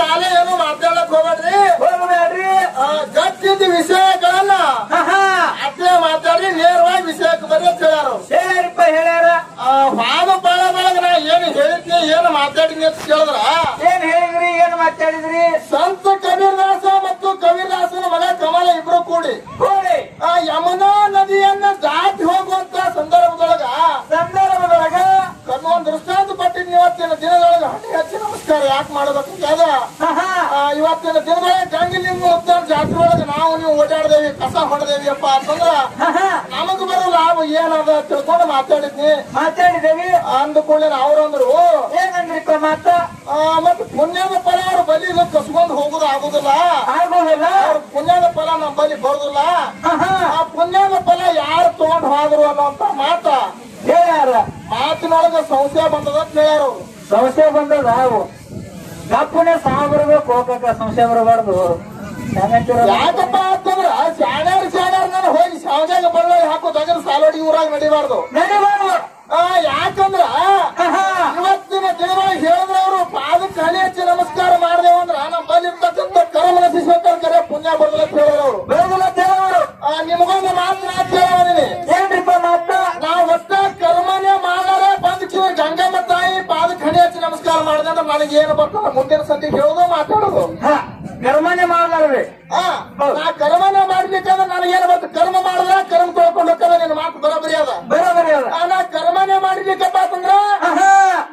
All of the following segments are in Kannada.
ಮ್ಯಾಲೆ ಏನು ಮಾತಾಡಕ್ ಹೋಗ್ಬೇಡ್ರಿ ಹೋಗ್ಬೇಡ್ರಿ ಆ, ಗಟ್ಟಿದ್ದ ವಿಷಯಗಳನ್ನ ಆಹಾ ಅಷ್ಟೇ ಮಾತಾಡಿ ನೇರವಾಗಿ ವಿಷಯಕ್ಕೆ ಬರೀ ಅಂತ ಹೇಳ್ಯಾರ ಅವ್ರು. ಹೇಳ್ಯಾರಪ್ಪ ಹೇಳ್ಯಾರ ಆ, ವಾದ ಬಾಳದೊಳಗ ನಾ ಏನು ಹೇಳಿದ್ನಿ ಏನು ಮಾತಾಡಿದ್ನಿ ಅಂತ ಕೇಳಿದ್ರ ಏನ್ ಹೇಳಿದ್ರಿ ಏನ್ ಮಾತಾಡಿದ್ರಿ ಸಂತ ಕಬೀರ್ದಾಸ ಮತ್ತು ಕಬೀರ್ದಾಸನ ಮಗ ಕಮಲ ಇಬ್ರು ಕೂಡಿ ಹೋಳಿ ಆ ಯಮುನಾ ನದಿಯನ್ನ ದಾಟಿ ಹೋಗುವಂತ ಸಂದರ್ಭದೊಳಗ ಸಂದರ್ಭದೊಳಗ ಒಂದು ದೃಷ್ಟಾಂತ ಕೊಟ್ಟಿದ್ನಿ ಇವತ್ತಿನ ದಿನದೊಳಗ ಹಟ್ಟಿ ಹಚ್ಚಿ ನಮಸ್ಕಾರ ಯಾಕೆ ಮಾಡಬೇಕು ಅದ ಆಹಾ ಆ, ಇವತ್ತಿನ ದಿನದೊಳಗೆ ಗಂಗಿಲಿಂಗ ಉತ್ತರ ಜಾತ್ರೆ ಒಳಗೆ ನಾವು ನೀವು ಓಡಾಡ್ದೇವಿ ಕಸ ಹೊಡೆದೇವಿಯಪ್ಪ ಅಂತಂದ್ರ ಆಹಾ ನಮಗ್ ಬರೋ ಲಾಭ ಏನದ ತಿಳ್ಕೊಂಡು ಮಾತಾಡಿದ್ನಿ ಮಾತಾಡಿದೇವಿ ಅಂದ ಕೂಡಲೇ ಅವ್ರಂದ್ರು ಏನಂದ್ರಿಪ್ಪ ಮಾತ ಆ, ಮತ್ತೆ ಪುಣ್ಯದ ಫಲ ಅವ್ರ ಬಲಿ ಕಸ್ಕೊಂಡ್ ಹೋಗುದು ಆಗುದಿಲ್ಲ ಆಗೋದಿಲ್ಲ ಅವ್ರ ಪುಣ್ಯದ ಫಲ ನಮ್ಮ ಬಲಿ ಬರುದಿಲ್ಲ ಆಹಾ ಆ ಪುಣ್ಯದ ಫಲ ಯಾರು ತಗೊಂಡ್ ಹೋದ್ರು ಅನ್ನೋಂತ ಮಾತ ಹೇಳ್ಯಾರ ಮಾತಿನೊಳಗ ಸಂಶಯ ಬಂದದ ಅಂತ ಹೇಳ್ಯಾರ ಅವ್ರು ಸಂಶಯ ಬಂದದ ಅವು ಗಪ್ಪನೆ ಸಾವು ಬರ್ಬೇಕು ಹೋಗಕ್ಕ ಸಂಶಯ ಬರಬಾರ್ದು ಹೆಂಗಂತೀರ ಯಾಕಪ್ಪ ಅಂತಂದ್ರ ಶಾಣ್ಯಾರ ಶಾಣ್ಯಾರ ನಾನು ಹೋಗಿ ಶಾವ್ಯಾಗ ಬಳ್ಳೊಳ್ಳಿ ಹಾಕೋ ತಗದ ಸಾಲೋಡಿ ಊರಾಗ ನಡಿಬಾರ್ದು ನಡಿಬಾರ್ದು ಆ, ಯಾಕಂದ್ರ ಆಹಾ ಇವತ್ತಿನ ದಿನದೊಳಗೆ ಹೇಳಿದ್ರ ಅವರು ಪಾದಕ್ಕೆ ಹಣಿ ಹಚ್ಚಿ ನಮಸ್ಕಾರ ಮಾಡ್ದೇವು ಅಂದ್ರ ನಮ್ಮ ಬಲ್ಲಿ ಇರ್ತಕ್ಕಂಥ ಕರ್ಮ ನಶಿಸ್ಬೇಕಾದ್ರೆ ಕರೆ ಪುಣ್ಯ ಬರಲ್ಲ ಅಂತ ಹೇಳಿದ್ರು ಅವರು ಬರೋದಿಲ್ಲ ದೇವರು ನಿಮಗೊಂದು ಮಾತು ನಾ ಕೇಳವನಿ ಏನ್ರಿಪ್ಪ ಮಾತ ನಾವು ಒಟ್ಟ ಕರ್ಮನೇ ಮಾಡಾರ ಬಂದ್ ಕಿವಿ ಗಂಗಮ್ಮ ತಾಯಿ ಪಾದಕ್ಕೆ ಹಣಿ ಹಚ್ಚಿ ನಮಸ್ಕಾರ ಮಾಡಿದೆ ಅಂದ್ರೆ ನನಗೆ ಏನು ಬರ್ತದ ಮುಂದಿನ ಸಂತಿ ಹೇಳೋದು ಮಾತಾಡೋದು ಹಾ ಕರ್ಮನೆ ಮಾಡ್ಲಾರ್ರಿ ಆ, ನಾ ಕರ್ಮನೇ ಮಾಡ್ಬೇಕಂದ್ರೆ ನನಗೇನು ಬರ್ತ ಕರ್ಮ ಮಾಡಿದ್ರ ಕರ್ಮ ತೊಳ್ಕೊಂಡು ಹೋಗ್ತದ ನಿನ್ನ ಮಾತು ಬರೋಬರಿ ಅದ ಬರೋಬರಿ ಅದ ಆ, ನಾ ಕರ್ಮನೇ ಮಾಡ್ಬೇಕಪ್ಪ ಅಂತಂದ್ರ ಆಹಾ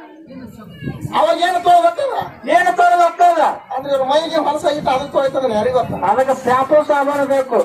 ಅವಾಗ ಏನು ತೊಳ್ಬೇಕಲ್ಲ ಏನು ತೋರಲಾಗ್ತದ ಅಂದ್ರೆ ಇವ್ರ ಮೈಗೆ ಹೊಲಸ ಇಟ್ಟು ಅದಕ್ಕೆ ತೊಳಿತದ ಯಾರಿಗ ಗೊತ್ತ ಅದಕ್ಕೆ ಶಾಂಪು ಸಾಬಾನು ಬೇಕು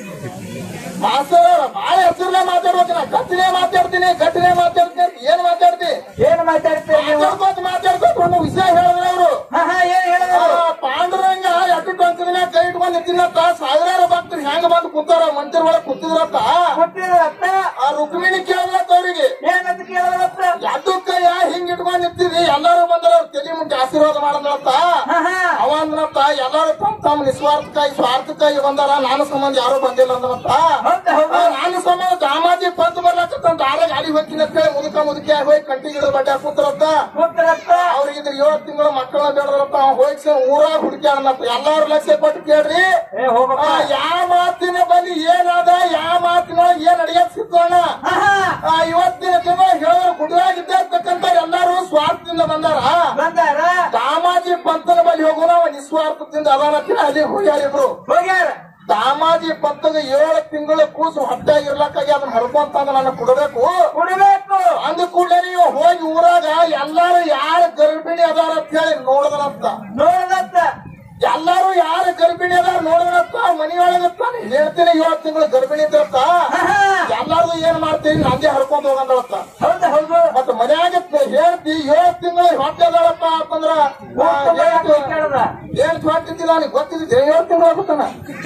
ಮಾಸ್ತರ್ ಬಾಳ ಹೆಸರಲ್ಲೇ ಮಾತಾಡ್ಬೇಕು ನಾ ಗಟ್ಟಿನೇ ಮಾತಾಡ್ತೀನಿ ಗಟ್ಟಿನೇ ಮಾತಾಡ್ತೀನಿ ಅಂತ ಏನ್ ಮಾತಾಡ್ತಿ ಏನ್ ಮಾತಾಡ್ತೀರಿ ನೀವು ಮಾತಾಡ್ಕೋತ ಮಾತಾಡ್ಕೋತ ಒಂದು ವಿಷಯ ಹೇಳಿದ್ರೆ ಅವರು ಆಹಾ ಏನ್ ಹೇಳಿದ್ರು ಪಾಂಡುರಂಗ ಎಟ್ಟು ಟೊಂಕದಿನ ಕೈ ಇಟ್ಕೊಂಡ್ ನಿಂತಿನತ್ತ ಸಾವಿರಾರು ಭಕ್ತರು ಹೆಂಗ ಬಂದು ಕೂತಾರ ಮಂದಿರ ಒಳಗೆ ಕೂತಿದ್ರತ್ತ ಗೊತ್ತಿರತ್ತ ಆ ರುಕ್ಮಿಣಿ ಕೇಳಲತ್ತ ಅವ್ರಿಗೆ ಏನಂತ ಕೇಳಿದ್ರತ್ತ ಎದ್ದು ಕೈಯ ಹಿಂಗ್ ಇಟ್ಕೊಂಡ್ ನಿಂತಿದ್ರಿ ಎಲ್ಲಾರು ಬಂದ್ರ ಅವ್ರ ತಲೆ ಮುಂದೆ ಆಶೀರ್ವಾದ ಮಾಡದ್ರತ್ತ ಆಹಾ ಅವ ಅಂದ್ರತ್ತ ಎಲ್ಲಾರು ತಮ್ಮ ತಮ್ಮ ನಿಸ್ವಾರ್ಥಕ್ಕಾಗಿ ಸ್ವಾರ್ಥಕ್ಕಾಗಿ ಬಂದಾರ ನಾನು ಸಂಬಂಧ ಯಾರು ಬಂದಿಲ್ಲ ಅಂದ್ರತ್ತ ಹೌದು ಹೌದು ಆ, ನಾನು ಸಂಬಂಧ ದಾಮಾಜಿ ಪಂತ್ ಬರ್ಲಕ್ಕಂತ ಆರ ಗಾಡಿ ಹೋಗ್ತೀನಿ ಅಂತ ಹೇಳಿ ಮುದುಕ ಮುದುಕಿ ಆಗಿ ಹೋಗಿ ಕಂಟಿ ಗಿಡದ ಬಡ್ಡೆ ಕೂತ್ರತ್ತ ಗೊತ್ತಿರತ್ತ ಅವ್ರಿಗೆ ಇದ್ರ ಏಳು ತಿಂಗಳು ಮಕ್ಕಳನ್ನ ಬೇಡದ್ರಪ್ಪ ಅವ್ ಹೋಗಿ ಸ- ಊರಾಗ ಹುಡುಕ್ಯಾಡನಪ್ಪ ಎಲ್ಲಾರು ಲಕ್ಷ ಕೊಟ್ಟು ಕೇಳ್ರಿ ಏ ಹೋಗಪ್ಪ ಆ, ಯಾವ ಮಾತಿನ ಬಲಿ ಏನಾದ ಯಾವ ಮಾತಿನೊಳಗೆ ಏನ್ ಅಡಿಗೆ ಸಿಕ್ಕೋಣ ಆಹಾ ಆ, ಇವತ್ತಿನ ದಿನ ಹೇಳೋ ಗುಡಿಯಾಗಿದ್ದಕ್ಕಂತ ಎಲ್ಲಾರು ಸ್ವಾರ್ಥದಿಂದ ಬಂದಾರ ಬಂದಾರ ದಾಮಾಜಿ ಪಂತನ ಬಳಿ ಹೋಗೋಣ ಅವ ನಿಸ್ವಾರ್ಥದಿಂದ ಅದಾನತ್ತಿನ ಅಲ್ಲಿ ಹೋಗ್ಯಾರ ಇಬ್ರು ಹೋಗ್ಯಾರ ದಾಮಾಜಿ ಪಂತಗ ಏಳು ತಿಂಗಳು ಕೂಸು ಹೊಟ್ಟೆ ಇರ್ಲಕ್ಕಾಗಿ ಅದನ್ನ ಹರ್ಕೊಂತ ನನಗೆ ಕೊಡಬೇಕು ಕುಡಿಬೇಕು ಅಂದ ಕೂಡಲೇ ನೀವು ಹೋಗಿ ಊರಾಗ ಎಲ್ಲಾರು ಯಾರು ಗರ್ಭಿಣಿ ಅದಾರ ಅಂತ ಹೇಳಿ ನೋಡಿದ್ರಂತ ನೋಡದತ್ತ ಎಲ್ಲಾರು ಯಾರು ಗರ್ಭಿಣಿ ಅದಾರ ನೋಡಿದ್ರಂತ ಮನಿಯೊಳಗತ್ತ ಹೇಳ್ತೀನಿ ಏಳು ತಿಂಗಳು ಗರ್ಭಿಣಿ ಇದ್ರಂತ ಆಹಾ ಎಲ್ಲಾರು ಏನ್ ಮಾಡ್ತೀವಿ ನಂದೇ ಹರ್ಕೊಂಡ್ ಹೋಗಂದಳತ್ತ ಹೌದು ಹೌದು ಮತ್ತ ಮನ್ಯಾಗ ಹೇಳ್ತಿ ಏಳು ತಿಂಗಳು ಹೊಟ್ಟೆ ಅದಾಳಪ್ಪ ಅಂತಂದ್ರ ಆ, ಹೇಳ್ತಿ, ಕೇಳದ ಏನ್ ಹೊಟ್ಟಿದ್ದಿಲ್ಲ ಅವನಿಗೆ ಗೊತ್ತಿದ್ದೆ ಏಳು ತಿಂಗಳು ಆಗ್ಬಿಟ್ಟನ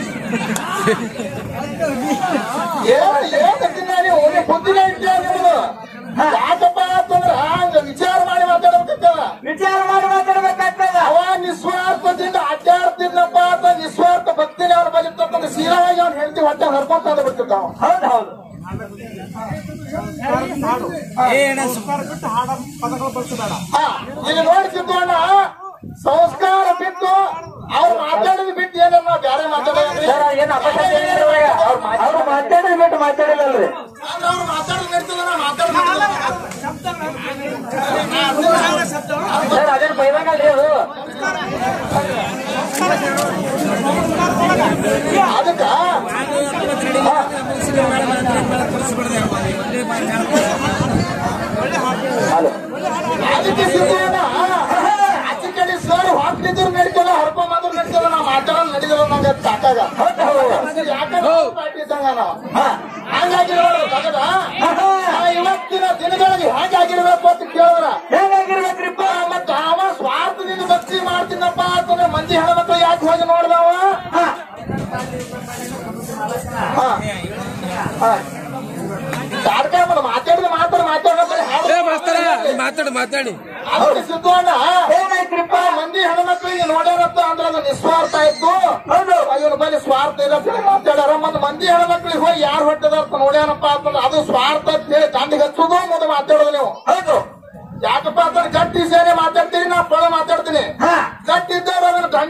ಏನ್ ಹೇಳ್ತೀನಿ ನೀವು ನೀವು ಬುದ್ಧಿನೇ ಇಟ್ಟಿಲ್ಲ ನಿಮ್ದು ಯಾಕಪ್ಪ ಅಂತಂದ್ರ ಹಂಗ ವಿಚಾರ ಮಾಡಿ ಮಾತಾಡ್ಬೇಕಂತಲ್ಲ ವಿಚಾರ ಮಾಡಿ ಮಾತಾಡ್ಬೇಕಾಗ್ತದ ಅವ ನಿಸ್ವಾರ್ಥದಿಂದ ಅಡ್ಡಾಡ್ತಿದ್ನಪ್ಪ ಅಂತ ನಿಸ್ವಾರ್ಥ ಭಕ್ತಿನ ಅವ್ರ ಬಲಿರ್ತಕ್ಕಂಥ ಸೀರಾಗಿ ಅವ್ನು ಹೇಳ್ತಿ ಹೊಟ್ಟೆ ಹರ್ಕೊಂತ ಅಂದ ಬಿಡ್ತಿದ್ದ ಅವ ಹೌದು ಹೌದು ಹಾ, ಈಗ ನೋಡಿ ಸಿದ್ದಣ್ಣ ಸಂಸ್ಕಾರ ಬಿಟ್ಟು ಅವ್ರು ಮಾತಾಡೋದು ಬಿಟ್ಟು ಏನನ್ನ ನಾವು ಬ್ಯಾರೆ ಮಾತಾಡೋದ್ರಿ ಸರ್ ಏನ್ ಅಪಶಬ್ದ ಏನಿಲ್ಲ ಇವಾಗ. ಅವ್ರ್ ಮಾತ್- ಅವ್ರು ಮಾತಾಡಿದ್ ಬಿಟ್ಟು ಮಾತಾಡಿಲ್ಲಲ್ರಿ ಅಂದ್ರೆ ಅವ್ರು ಮಾತಾಡೋದು ನಡೀತದ ನಾವು ಮಾತಾಡೋದು ಸರ್ ಅದೇನ್ ಬೈದಂಗಲ್ರಿ ಅದು ಅದಕ್ಕ ಹಲೋ ಅದಕ್ಕೆ ಸಿದ್ದಣ್ಣ ಆಚೆ ಕಡೆ ಸರ್ ಹಾಕ್ತಿದ್ರು ನಡೀತಲ್ಲ ಹರ್ಕೊಂಡ್ ಬಂದ್ರು ನಡೀತಲ್ಲ ನಾವು ಮಾತಾಡೋದು ನಡೀತಲ್ಲ ನಂಗೆ ತಾಕಾಗ ಹೌದು ಹೌದು ಯಾಕಂದ್ರೆ ಪಾರ್ಟಿ ಇದ್ದಂಗ ನಾವು ಹಂಗಾಗಿ ನೋಡ್ರಿ ತಗದ ಇವತ್ತಿನ ದಿನದೊಳಗೆ ಹೇಗಾಗಿರ್ಬೇಕು ಅಂತ ಕೇಳಿದ್ರ ಹೇಗಾಗಿರ್ಬೇಕ್ರಿಪ್ಪ ಮತ್ತ ಅವ ಸ್ವಾರ್ಥದಿಂದ ಭಕ್ತಿ ಮಾಡ್ತೀನಪ್ಪ ಅಂತಂದ್ರೆ ಮಂದಿ ಹೆಣ್ಮಕ್ಳು ಯಾಕೆ ಹೋಗಿ ನೋಡ್ದವ ಹಾ. ಮಾತಾಡಿದ್ರೆ ಮಾತಾಡ ಮಾತಾಡ ಏ ಮಾಸ್ತರ ಮಾತಾಡು ಮಾತಾಡಿ ಅದಕ್ಕೆ ಸಿದ್ದಣ್ಣ ಏನಾಯ್ತ್ರಿಪ್ಪ ಮಂದಿ ಹೆಣ್ಮಕ್ಳಿಗೆ ನೋಡ್ಯಾರಪ್ಪ ಅಂದ್ರೆ ಅದು ನಿಸ್ವಾರ್ಥ ಇತ್ತು ಹೌದು ಇವನ ಬಳಿ ಸ್ವಾರ್ಥ ಇಲ್ಲ ಅಂತ ಹೇಳಿ ಮಾತಾಡ್ಯಾರ ಮತ್ತ ಮಂದಿ ಹೆಣ್ಮಕ್ಳಿಗೆ ಹೋಗಿ ಯಾರು ಹೊಟ್ಟದ ಅಂತ ನೋಡ್ಯಾನಪ್ಪ ಅಂತಂದ್ರೆ ಅದು ಸ್ವಾರ್ಥ ಅಂತ ಹೇಳಿ ದಂಡಿಗೆ ಹಚ್ಚೋದು ಮುಂದೆ ಮಾತಾಡೋದು ನೀವು ಹೌದು ಯಾಕಪ್ಪ ಅಂತಂದ್ರೆ ಗಟ್ಟಿ ಸೇನೆ ಮಾತಾಡ್ತೀರಿ ನಾ ಪಳ ಮಾತಾಡ್ತೀನಿ ಹಾ ಗಟ್ಟಿ ಇದ್ದವ್ರು ಅದನ್ನ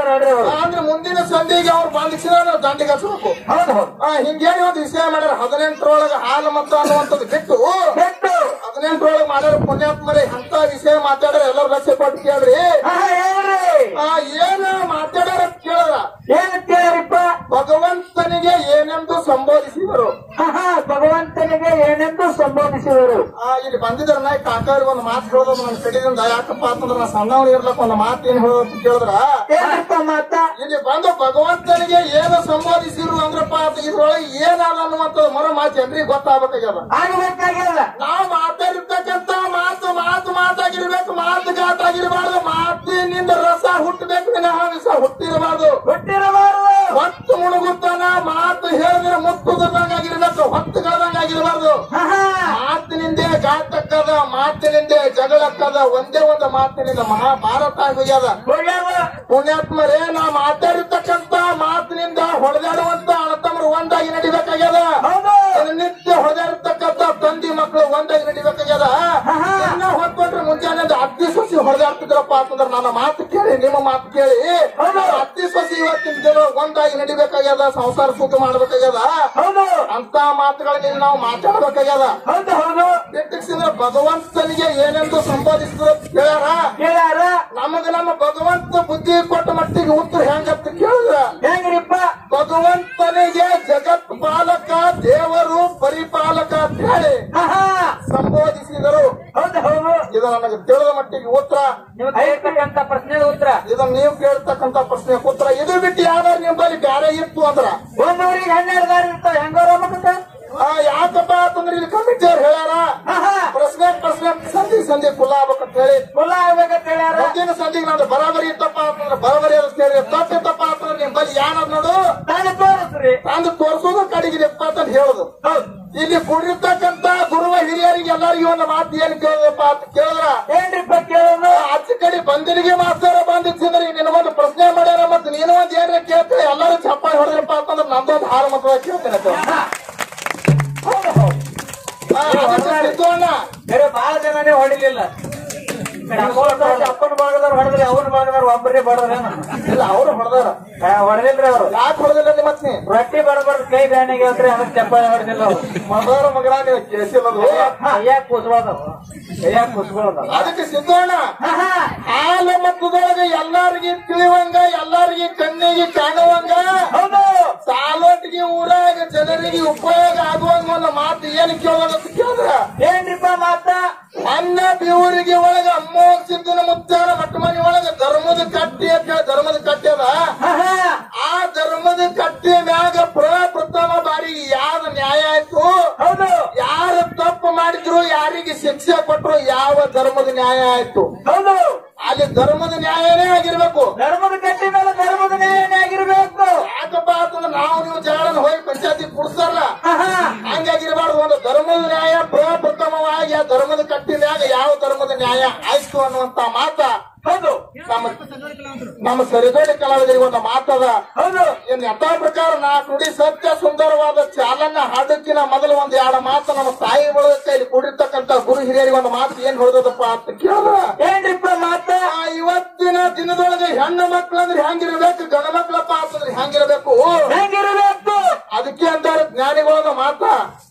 ನೋಡ್ರಿ ಅವರು ಅಂದ್ರೆ ಮುಂದಿನ ಸಂಧಿಗೆ ಅವ್ರು ಬಂದಿಸಿದ್ರೆ ದಂಡಿಗೆ ಹಚ್ಬೇಕು ಹೌದು ಹೌದು ಆ, ಹಿಂಗೇನಿ ಒಂದು ವಿಷಯ ಮಾಡ್ಯಾರ ಹದಿನೆಂಟರೊಳಗ ಹಾಲು ಮತ್ತು ಅನ್ನುವಂಥದ್ದು ಬಿಟ್ಟು ಬಿಟ್ಟು ಹದಿನೆಂಟರೊಳಗೆ ಮಾಡ್ಯಾರ ಪುಣ್ಯಾತ್ಮರೇ ಅಂತ ವಿಷಯ ಮಾತಾಡ್ರ ಎಲ್ಲರೂ ಲಕ್ಷ ಕೊಟ್ಟು ಕೇಳ್ರಿ ಹಾ ಹೇಳ್ರಿ ಆ ಏನ ಮಾತಾಡ್ಯಾರ ಅಂತ ಕೇಳಿದ್ರ ಏನ್ ಕೇಳ್ರಿಪ್ಪ ಭಗವಂತನಿಗೆ ಏನೆಂದು ಸಂಬೋಧಿಸಿದರು ಹಾ ಹಾ ಭಗವಂತನಿಗೆ ಏನೆಂದು ಸಂಬೋಧಿಸಿದರು ಆ ಇಲ್ಲಿ ಬಂದಿದ್ರ ನಾಯ್ ಕಾಕಾವ್ರಿಗೆ ಒಂದು ಮಾತು ಹೇಳೋದು ನನ್ನ ಕಡೆಯಿಂದ ಯಾಕಪ್ಪ ಅಂತಂದ್ರ ನಾ ಸಣ್ಣವನು ಇರ್ಲಕ್ಕ ಒಂದು ಮಾತು ಏನ್ ಹೇಳೋದು ಅಂತ ಕೇಳಿದ್ರ ಏನ್ರಿಪ್ಪ ಮಾತ ಇಲ್ಲಿ ಬಂದು ಭಗವಂತನಿಗೆ ಏನು ಸಂಬೋಧಿಸಿರು ಅಂದ್ರಪ್ಪ ಅಂತ ಇದ್ರೊಳಗೆ ಏನಾದ ಅನ್ನುವಂಥದ್ದು ಮರ ಮಾತು ಜನರಿಗೆ ಗೊತ್ತಾಗಬೇಕಾಗ್ಯದ ಆಗಬೇಕಾಗಿಲ್ಲ ನಾವು ಮಾತಾಡಿರ್ತಕ್ಕಂತ ಮಾತು ಮಾತು ಮಾತಾಗಿರ್ಬೇಕು ಮಾತು ಗಾತಾಗಿರ್ಬಾರ್ದು ಮಾತಿನಿಂದ ರಸ ಹುಟ್ಟಬೇಕು ವಿನಃ ವಿಷ ಹುಟ್ಟಿರಬಾರ್ದು ಹುಟ್ಟಿರಬಾರದು ಹೊತ್ತು ಮುಳುಗುತ್ತಾನ ಮಾತು ಹೇಳಿದ್ರೆ ಮುತ್ತುದಂಗಾಗಿರ್ಬೇಕು ಹೊತ್ತು ಕಳೆದಂಗಾಗಿರ್ಬಾರ್ದು ಹಾ ಹಾ ಮಾತಿನಿಂದೇ ಘಾತಕ್ಕದ ಮಾತಿನಿಂದೇ ಜಗಳಕ್ಕದ ಒಂದೇ ಒಂದು ಮಾತಿನಿಂದ ಮಹಾಭಾರತ ಆಗೋಗ್ಯದ ಹೋಗ್ಯಾವ ಪುಣ್ಯಾತ್ಮರೇ ನಾ ಮಾತಾಡಿರ್ತಕ್ಕಂತ ಮಾತಿನಿಂದ ಹೊಡೆದಾಡುವಂತ ಅಣ್ಣತಮ್ಮರು ಒಂದಾಗಿ ನಡಿಬೇಕಾಗ್ಯದ ಹೌದು ಇನ್ನು ನಿತ್ಯ ಹೊಡೆದಾಡ್ತಕ್ಕಂತ ತಂದಿ ಮಕ್ಕಳು ಒಂದಾಗಿ ನಡಿಬೇಕಾಗ್ಯದ ಆಹಾ. ಇನ್ನ ಹೊತ್ಕೊಂಡ್ರೆ ಮುಂಜಾನೆ ಅತ್ತಿ ಸೊಸಿ ಹೊಡೆದಾಡ್ತಿದ್ರಪ್ಪ ಅಂತಂದ್ರೆ ನನ್ನ ಮಾತು ಕೇಳಿ ನಿಮ್ಮ ಮಾತು ಕೇಳಿ ಹೌದು. ಅತ್ತಿ ಸೊಸಿ ಇವತ್ತಿನ ದಿನ ಒಂದಾಗಿ ನಡಿಬೇಕಾಗ್ಯದ ಸಂಸಾರ ಸುಖ ಮಾಡ್ಬೇಕಾಗ್ಯದ ಹೌದು ಅಂತ ಮಾತುಗಳಲ್ಲಿ ನಾವು ಮಾತಾಡ್ಬೇಕಾಗ್ಯದ ಹೌದು ಹೌದು ಎತ್ತಿಸಿದ್ರೆ ಭಗವಂತನಿಗೆ ಏನೆಂದು ಸಂಬೋಧಿಸಿದ್ರು ಕೇಳ್ಯಾರ ಕೇಳ್ಯಾರ ನಮಗ ನಮ್ಮ ಭಗವಂತ ಬುದ್ಧಿ ಕೊಟ್ಟ ಮಟ್ಟಿಗೆ ಉತ್ತರ ಹೆಂಗಂತ ಕೇಳಿದ್ರ ಹೆಂಗ್ರಿಪ್ಪ ಭಗವಂತನಿಗೆ ಜಗತ್ ಪಾಲಕ ದೇವರು ಪರಿಪಾಲಕ ಅಂತ ಹೇಳಿ ಹಾ ಹಾ ಸಂಬೋಧಿಸಿದರು ಹೌದು ಹೌದು ಇದು ನನಗೆ ತಿಳಿದ ಮಟ್ಟಿಗೆ ಉತ್ತರ ನೀವು ಕೇಳ್ತಕ್ಕಂತ ಪ್ರಶ್ನೆಗೆ ಉತ್ತರ ಇದನ್ನ ನೀವು ಕೇಳ್ತಕ್ಕಂತ ಪ್ರಶ್ನೆ ಉತ್ತರ ಇದು ಬಿಟ್ಟು ಯಾವ್ದಾರು ನಿಮ್ಮಲ್ಲಿ ಬ್ಯಾರೆ ಇತ್ತು ಅಂದ್ರ ಒಂದೂರಿಗೆ ಹನ್ನೆರಡು ದಾರಿ ಇರ್ತಾವ ಹೆಂಗೋರ ಮಕ್ಕಳ ಆ, ಯಾಕಪ್ಪ ಅಂತಂದ್ರೆ ಇಲ್ಲಿ ಕಮಿಟಿ ಅವ್ರು ಹೇಳ್ಯಾರ ಹಾ ಹಾ ಪ್ರಶ್ನೆ ಪ್ರಶ್ನೆ ಸಂಧಿ ಸಂಧಿ ಕುಲ್ಲ ಆಗ್ಬೇಕಂತ ಹೇಳಿ ಕುಲ್ಲ ಆಗ್ಬೇಕಂತ ಹೇಳ್ಯಾರ ಮುಂದಿನ ಸಂಧಿಗೆ ನಾನು ಬರಾಬರಿ ಇತ್ತಪ್ಪ ಅಂತಂದ್ರೆ ಬರಾಬರಿ ಅಂತ ಕೇಳಿ ತಪ್ಪಿತ್ತಪ್ಪ ಅಂತಂದ್ರೆ ನಿಮ್ ಬಳಿ ಯಾನದ್ ನೋಡು ನಾನು ತೋರಿಸ್ರಿ ತಂದು ತೋರಿಸೋದು ಕಡೆಗಿದೆಪ್ಪ ಅಂತ ಹೇಳುದು ಹೌದು ಇಲ್ಲಿ ಕೂಡಿರ್ತಕ್ಕಂತ ಗುರುವ ಹಿರಿಯರಿಗೆ ಎಲ್ಲರಿಗೂ ಒಂದು ಮಾತು ಏನ್ ಕೇಳಿದಪ್ಪ ಅಂತ ಕೇಳಿದ್ರ ಏನ್ರಿಪ್ಪ ಕೇಳೋದು ಆಚೆ ಕಡೆ ಬಂದಿರಿಗೆ ಮಾಸ್ತರ ಬಂದಿತ್ತಂದ್ರೆ ನಿನ್ನ ಒಂದು ಪ್ರಶ್ನೆ ಮಾಡ್ಯಾರ ಮತ್ತೆ ನೀನು ಒಂದ್ ಏನ್ರ ಕೇಳ್ತೇವೆ ಎಲ್ಲರೂ ಚಪ್ಪಾಳಿ ಹೊಡೆದ್ರಪ್ಪ ಅಂತಂದ್ರೆ ನಂದೊಂದು ಹಾರ ಮತದ ಕೇಳ್ತೇನೆ ಅಂತ. ಹೌದು ಹೌದು ಆ, ಅದಕ್ಕೆ ಸಿದ್ದಣ್ಣ, ಬೇರೆ ಬಹಳ ಜನನೇ ಹೊಡಿಲಿಲ್ಲ ಅಪ್ಪನ ಭಾಗದವ್ರು ಹೊಡೆದ್ರಿ ಅವನ ಭಾಗದವ್ರು ಒಬ್ಬರೇ ಬಡದ್ರೇನು ಇಲ್ಲ ಅವರು ಹೊಡೆದಾರ ಹೊಡೆದಿಲ್ರಿ ಅವರು ಯಾಕೆ ಹೊಡೆದಿಲ್ಲ ನಿಮ್ಮ ಮತ್ನಿ ರೊಟ್ಟಿ ಬಡಬಾರ್ದು ಕೈ ಬ್ಯಾನಿಗೆ ಹೇಳ್ರಿ ಅದಕ್ಕೆ ಚಪ್ಪಾಳೆ ಹೊಡೆದಿಲ್ಲ ಅವರು ಮಗರ ಮಗನ ನೀವು ಕೇಳಿಸಿಲ್ಲದು ಕೈಯಾಗ ಕುಸ್ಬೋದವು ಕೈಯಾಗ ಕುಸ್ಬೋದವು ಅದಕ್ಕೆ ಸಿದ್ದಣ್ಣ ಹಾಲ ಮತದೊಳಗೆ ಎಲ್ಲಾರಿಗೆ ತಿಳಿವಂಗ ಎಲ್ಲಾರಿಗೆ ಕಣ್ಣಿಗೆ ಕಾಣುವಂಗ ಹೌದು ಸಾಲೋಟಿಗೆ ಊರಾಗ ಜನರಿಗೆ ಉಪಯೋಗ ಆಗುವಂಗ ಒಂದು ಮಾತು ಏನು ಕೇಳೋದಂತ ಕೇಳಿದ್ರ ಏನ್ರಿಪ್ಪ ಮಾತ ಅನ್ನ ಬಿವರಿಗೆ ಒಳಗ ಅಮ್ಮ ಸಿದ್ದನ ಮುತ್ತಾರ ಮಟ್ಟ ಮನೆ ಒಳಗ ಧರ್ಮದ ಕಟ್ಟಿ ಅಂತ ಹೇಳಿ ಧರ್ಮದ ಕಟ್ಟಿ ಅದ ಆ ಧರ್ಮದ ಕಟ್ಟಿ ಮ್ಯಾಗ ಪ್ರಪ್ರಥಮ ಬಾರಿಗೆ ಯಾವ್ದು ನ್ಯಾಯ ಆಯ್ತು ಹೌದು ಯಾರು ತಪ್ಪು ಮಾಡಿದ್ರು ಯಾರಿಗೆ ಶಿಕ್ಷೆ ಕೊಟ್ರು ಯಾವ ಧರ್ಮದ ನ್ಯಾಯ ಆಯ್ತು ಹೌದು ಅಲ್ಲಿ ಧರ್ಮದ ನ್ಯಾಯನೇ ಆಗಿರ್ಬೇಕು ಧರ್ಮದ ಕಟ್ಟಿ ಮೇಲೆ ಧರ್ಮದ ನ್ಯಾಯನೇ ಆಗಿರ್ಬೇಕು ಯಾಕಪ್ಪ ಅಂತಂದ್ರೆ ನಾವು ನೀವು ಜಗಳನ್ನ ಹೋಗಿ ಪಂಚಾಯತಿ ಕುಡ್ಸಾರಲ್ಲ ಹಂಗಾಗಿರ್ಬಾರ್ದು ಒಂದು ಧರ್ಮದ ನ್ಯಾಯ ಪ್ರಪ್ರಥಮವಾಗಿ ಆ ಧರ್ಮದ ಕಟ್ಟಿದಾಗ ಯಾವ ಧರ್ಮದ ನ್ಯಾಯ ಆಯ್ತು ಅನ್ನುವಂತ ಮಾತ ಹೌದು ನಮ್ಮ ನಮ್ಮ ಸರಿದೋಡಿ ಕಲಾವಿದರಿಗೆ ಒಂದು ಮಾತದ ಹೌದು ಇನ್ ಯಥಾ ಪ್ರಕಾರ ನಾ ನುಡಿ ಸತ್ಯ ಸುಂದರವಾದ ಚಾಲನ್ನ ಹಾಡಕ್ಕಿನ ಮೊದಲು ಒಂದ್ ಎರಡು ಮಾತು ನಮ್ಮ ತಾಯಿ ಒಳಗ ಕೈಲಿ ಕೂಡಿರ್ತಕ್ಕಂತ ಗುರು ಹಿರಿಯರಿಗೆ ಒಂದು ಮಾತು ಏನ್ ಹೊಡೆದಪ್ಪ ಅಂತ ಕೇಳಿದ್ರ ಏನ್ರಿಪ್ಪ ಮಾತ ಆ ಇವತ್ತಿನ ದಿನದೊಳಗೆ ಹೆಣ್ಣು ಮಕ್ಳು ಅಂದ್ರೆ ಹೆಂಗಿರ್ಬೇಕು ಗಂಡ ಮಕ್ಳಪ್ಪ ಅಂತಂದ್ರೆ ಹೆಂಗಿರ್ಬೇಕು ಹೆಂಗಿರಬೇಕು ಅದಕ್ಕೆ ಅಂತಾರೆ ಜ್ಞಾನಿಗಳದ ಮಾತ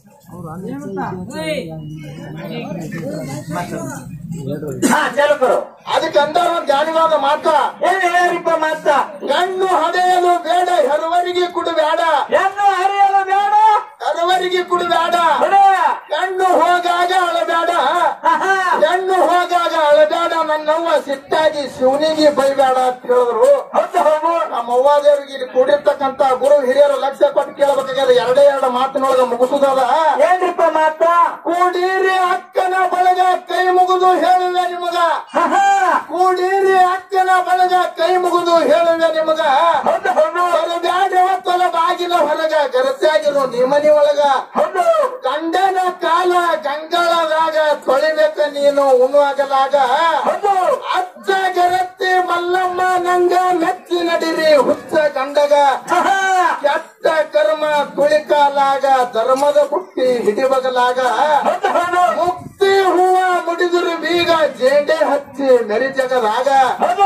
ಹಾ ಚಲಕರು ಅದಕ್ಕೆ ಅಂದಾರ ಒಂದ್ ಜ್ಞಾನಿಗಳದ ಮಾತ ಏನ್ ಹೇಳ್ರಿಪ್ಪ ಮಾತ ಗಣ್ಣು ಹಡೆಯಲು ಬೇಡ ಹೆರವರಿಗೆ ಕುಡು ಬೇಡ ಹೆಣ್ಣು ಹರಿಯಲು ಬೇಡ ಹೆರವರಿಗೆ ಕುಡು ಬೇಡ ಹೊಡ ಹೆಣ್ಣು ಹೋಗಾಗ ಅಳಬೇಡ ಆಹಾ. ಹೆಣ್ಣು ಹೋಗಾಗ ಅಳಬೇಡ ನನ್ನವ್ವ ಸಿಟ್ಟಾಗಿ ಶಿವನಿಗೆ ಬೈಬೇಡ ಅಂತ ಹೇಳಿದ್ರು ಹೌದು ಹೌದು ನಮ್ಮ ಅವ್ವಾದೇವರಿಗೆ ಇಲ್ಲಿ ಕೂಡಿರ್ತಕ್ಕಂತ ಗುರು ಹಿರಿಯರು ಲಕ್ಷ್ಯ ಕೊಟ್ಟು ಕೇಳಬೇಕಾಗ್ಯದ ಎರಡೇ ಎರಡು ಮಾತಿನೊಳಗ ಮುಗಿಸುದದ ಏನ್ರಿಪ್ಪ ಮಾತ ಕೂಡೀರಿ ಅಕ್ಕನ ಬಳಗ ಕೈ ಮುಗಿದು ಹೇಳುವೆ ನಿಮಗ ಆಹಾ. ಕೂಡೀರಿ ಅಕ್ಕನ ಬಳಗ ಕೈ ಮುಗಿದು ಹೇಳುವೆ ನಿಮಗ ಹೌದು ಹೌದು ಬರಬ್ಯಾಡ ಹೊತ್ತಲ ಬಾಗಿಲ ಹೊರಗ ಗರಸಾಗಿರು ನಿಮನಿ ಒಳಗ ಹೌದು ಗಂಡನ ಕಾಲ ಗಂಗಳದಾಗ ತೊಳಿಬೇಕ ನೀನು ಉಣ್ಣುವಾಗಲಾಗ ಹೌದು ಅಜ್ಜ ಗರತಿ ಮಲ್ಲಮ್ಮ ನಂಗ ಮೆಚ್ಚಿ ನಡಿರಿ ಹುಚ್ಚ ಗಂಡಗ ಆಹಾ. ಕೆಟ್ಟ ಕರ್ಮ ತುಳಿಕಾಲಾಗ ಧರ್ಮದ ಬುಟ್ಟಿ ಹಿಡಿಬಗಲಾಗ ಹೌದು ಹೌದು ಮುಕ್ತಿ ಹೂವ ಮುಡಿದರು ಬೀಗ ಜೇಂಡೆ ಹಚ್ಚಿ ಮೆರಿ ಜಗದಾಗ ಹೌದು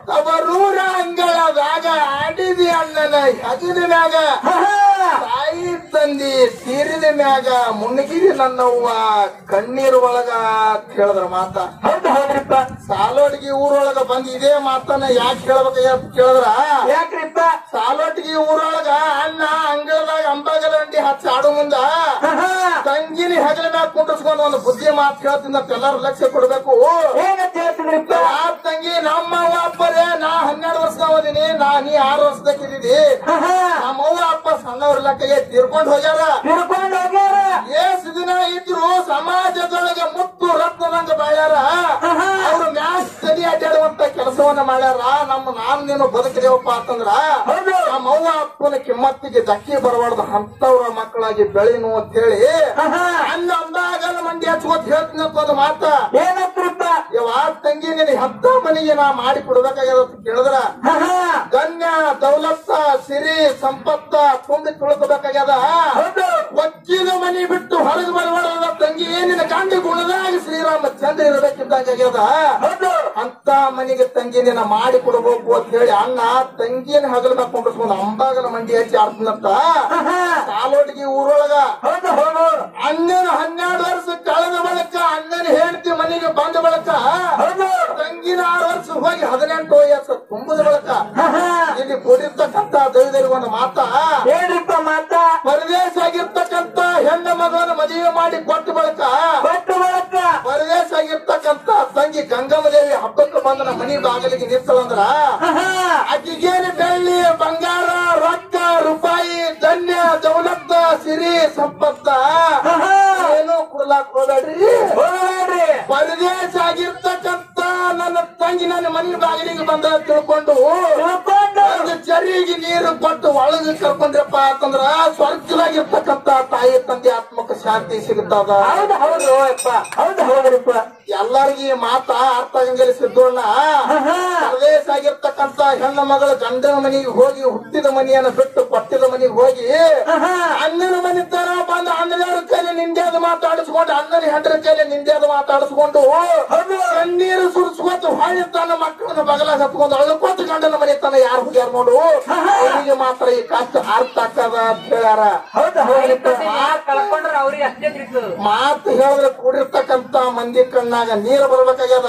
ಅವರೂರ ಅಂಗಳದಾಗ ಆಡಿದಿ ಅಣ್ಣನ ಹಗಿದ ಮ್ಯಾಗ ಆಹಾ. ತಾಯಿ ತಂದಿ ತೀರಿದ ಮ್ಯಾಗ ಮುಣಗಿದಿ ನನ್ನವ್ವ ಕಣ್ಣೀರ್ ಒಳಗ ಅಂತ ಹೇಳಿದ್ರ ಮಾತ ಹೌದು ಹೌದ್ರಿಪ್ಪ ಸಾಲೋಡ್ಗಿ ಊರೊಳಗ ಬಂದ್ ಇದೇ ಮಾತನ್ನ ಯಾಕೆ ಹೇಳ್ಬೇಕ ಅಂತ ಕೇಳಿದ್ರ ಯಾಕ್ರಿಪ್ಪ ಸಾಲೋಟ್ಗಿ ಊರೊಳಗ ಅಣ್ಣ ಅಂಗಳದಾಗ ಅಂಬಾಗಲ ಅಂಡಿ ಹಚ್ಚಿ ಆಡು ಮುಂದ ಆಹಾ. ತಂಗಿನಿ ಹೆಗಲ ಮ್ಯಾಗ ಕುಂಡಿಸ್ಕೊಂಡು ಒಂದು ಬುದ್ಧಿ ಮಾತು ಹೇಳ್ತೀನಿ ಅಂತ ಎಲ್ಲಾರು ಲಕ್ಷ್ಯ ಕೊಡ್ಬೇಕು ಏನಂತ ಹೇಳ್ತಿದ್ರಿಪ್ಪ ಆ ತಂಗಿ ನಮ್ಮ ಅವ್ವ ಅಪ್ಪರೇ ನಾ ಹನ್ನೆರಡು ವರ್ಷ ಓದಿನಿ ನಾ ನೀ ಆರು ವರ್ಷದಕ್ಕಿದ್ದೀವಿ ಆಹಾ. ನಮ್ಮ ಅವ್ವ ಅಪ್ಪ ಸಣ್ಣವ್ರ ಲೆಕ್ಕಗೆ ತೀರ್ಕೊಂಡು ಹೋಗ್ಯಾರ ತಿಳ್ಕೊಂಡು ಹೋಗ್ಯಾರ ಏಸ್ ದಿನ ಇದ್ರು ಸಮಾಜದೊಳಗೆ ಮುತ್ತು ರತ್ನದಂಗ ಬಾಳ್ಯಾರ ಆಹಾ. ಅವ್ರು ಮ್ಯಾಚ್ ತಡಿ ಅಡ್ಡಾಡುವಂತ ಕೆಲಸವನ್ನ ಮಾಡ್ಯಾರ ನಮ್ಮ ನಾನ್ ನೀನು ಬದುಕಿದೇವಪ್ಪ ಅಂತಂದ್ರ ಹೌದು. ನಮ್ಮ ಅವ್ವ ಅಪ್ಪನ ಕಿಮ್ಮತ್ತಿಗೆ ಧಕ್ಕಿ ಬರಬಾರ್ದು ಅಂತವ್ರ ಮಕ್ಕಳಾಗಿ ಬೆಳಿನು ಅಂತ ಹೇಳಿ ಆಹಾ. ಅನ್ನ ಅಂದಾಗಲ್ಲ ಮಂಡಿ ಹಚ್ಕೋತ್ ಹೇಳ್ತೀನಿ ಅಂತ ಒಂದು ಮಾತ ಏನಂತ್ರಿಪ್ಪ ಯಾವ ತಂಗಿ ನಿನ್ ಹತ್ತ ಮನೆಗೆ ನಾ ಮಾಡಿ ಕೊಡ್ಬೇಕಾಗ್ಯದ ಅಂತ ಕೇಳಿದ್ರ ಆಹಾ. ಗಣ್ಯ ದೌಲತ್ತ ಸಿರಿ ಸಂಪತ್ತ ತುಂಬಿ ತುಳ್ಕೋಬೇಕಾಗ್ಯದ ಹೌದು ಒಕ್ಕಿದ ಮನಿ ಬಿಟ್ಟು ಹೊರಗೆ ಬರಬಾರ್ದ ತಂಗಿ ನಿನ್ನ ಗಂಡ ಗುಣದಾಗ ಶ್ರೀರಾಮ ಚಂದ್ರ ಇರಬೇಕಿದ್ದಂಗಾಗ್ಯದ ಹೌದು ಅಂತ ಮನೆಗೆ ತಂಗಿ ನಿನ್ನ ಮಾಡಿ ಕೊಡಬೇಕು ಅಂತ ಹೇಳಿ ಅಣ್ಣ ತಂಗಿನ ಹಗಲ ಮ್ಯಾಗ ಕೊಂಡಿಸ್ಕೊಂಡು ಅಂಬಾಗಲ ಮಂಡಿ ಹಚ್ಚಿ ಆಡ್ತನಂತ ಆಹಾ. ಸಾಲೋಟಿಗೆ ಊರೊಳಗ ಹೌದು ಹೌದು ಅಣ್ಣನ ಹನ್ನೆರಡು ವರ್ಷ ಕಳೆದ ಬಳಿಕ ಅಣ್ಣನ ಹೆಂಡತಿ ಮನೆಗೆ ಬಂದ ಬಳಿಕ ಹೌದು ತಂಗಿನ ಆರು ವರ್ಷ ಹೋಗಿ ಹದಿನೆಂಟು ವಯಸ್ಸು ತುಂಬದ ಬಳಿಕ ಆಹಾ. ಇಲ್ಲಿ ಕೂಡಿರ್ತಕ್ಕಂತ ದೈವದರಿಗೆ ಒಂದು ಮಾತ ಏನ್ರಿಪ್ಪ ಮಾತ ಪರದೇಶ ಆಗಿರ್ತಕ್ಕಂತ ಹೆಣ್ಣ ಮಗನ ಮದುವೆ ಮಾಡಿ ಕೊಟ್ಟ ಬಳಿಕ ಕೊಟ್ಟು ಬಳಕ ಪರದೇಶ ಆಗಿರ್ತಕ್ಕಂತ ತಂಗಿ ಗಂಗಮ್ಮದೇವಿ ಹಬ್ಬಕ್ಕೆ ಬಂದ ನಮ್ಮ ಮನಿ ಬಾಗಿಲಿಗೆ ನಿಂತಳಂದ್ರ ಆಹಾ. ಆಕಿಗೇನು ಬೆಳ್ಳಿ ಬಂಗಾರ ರೊಕ್ಕ ರೂಪಾಯಿ ಧನ್ಯ ದೌಲತ್ತ ಸಿರಿ ಸಂಪತ್ತ ಆಹಾ. ಏನೋ ಕೊಡ್ಲಾಕ್ ಹೋಗ್ಬೇಡ್ರಿ ಹೋಗ್ಬೇಡ್ರಿ ಪರದೇಶ ಆಗಿರ್ತಕ್ಕಂತ ನನ್ನ ತಂಗಿ ನನ್ನ ಮನೆ ಬಾಗಿಲಿಗೆ ಬಂದ ತಿಳ್ಕೊಂಡು ತಿಳ್ಕೊಂಡು ಒಂದು ಚರಿಗೆ ನೀರು ಕೊಟ್ಟು ಒಳಗೆ ಕರ್ಕೊಂಡ್ರಪ್ಪ ಅಂತಂದ್ರ ಸ್ವರ್ಗದಾಗಿರ್ತಕ್ಕಂತ ತಾಯಿ ತಂದೆ ಆತ್ಮಕ್ಕೆ ಶಾಂತಿ ಸಿಗುತ್ತದ ಹೌದು ಹೌದು ಅಪ್ಪ ಹೌದು ಹೌದ್ರಿಪ್ಪ ಎಲ್ಲರಿಗೂ ಈ ಮಾತ ಅರ್ಥ ಆಗಂಗಿಲ್ಲ ಸಿದ್ದೋಣ ಆಹಾ. ಪರದೇಶ ಆಗಿರ್ತಕ್ಕಂತ ಹೆಣ್ಣು ಮಗಳ ಗಂಡನ ಮನೆಗೆ ಹೋಗಿ ಹುಟ್ಟಿದ ಮನೆಯನ್ನ ಬಿಟ್ಟು ಕೊಟ್ಟಿದ ಮನೆಗೆ ಹೋಗಿ ಆಹಾ. ಅಣ್ಣನ ಮನೆ ತರ ಬಂದು ಅಣ್ಣನವ್ರ ಕೈಲಿ ನಿಂದ್ಯಾದ ಮಾತಾಡಿಸ್ಕೊಂಡು ಅಣ್ಣನ ಹೆಂಡರ ಕೈಲಿ ನಿಂದ್ಯಾದ ಮಾತಾಡಿಸ್ಕೊಂಡು ಹೌದು. ಕಣ್ಣೀರು ಸುರಿಸ್ಕೊತ ಹೊಳ್ಳಿ ತನ್ನ ಮಕ್ಕಳನ್ನ ಬಗಲಾಗ ಹತ್ಕೊಂಡು ಅಳ್ಕೊತ ಗಂಡನ ಮನೆ ತನ ಯಾರು ಹೋಗ್ಯಾರ ನೋಡು ಆಹಾ. ಅವರಿಗೆ ಮಾತ್ರ ಈ ಕಷ್ಟ ಅರ್ಥ ಆಗ್ತದ ಅಂತ ಹೇಳ್ಯಾರ ಹೌದು ಹೌದ್ರಿಪ್ಪ ಕಳ್ಕೊಂಡ್ರ ಅವ್ರಿಗೆ ಅಷ್ಟೇ ತಿಳಿತು ಮಾತು ಹೇಳಿದ್ರೆ ಕೂಡಿರ್ತಕ್ಕಂತ ಮಂದಿ ಕಣ್ಣಾಗ ನೀರು ಬರ್ಬೇಕಾಗ್ಯದ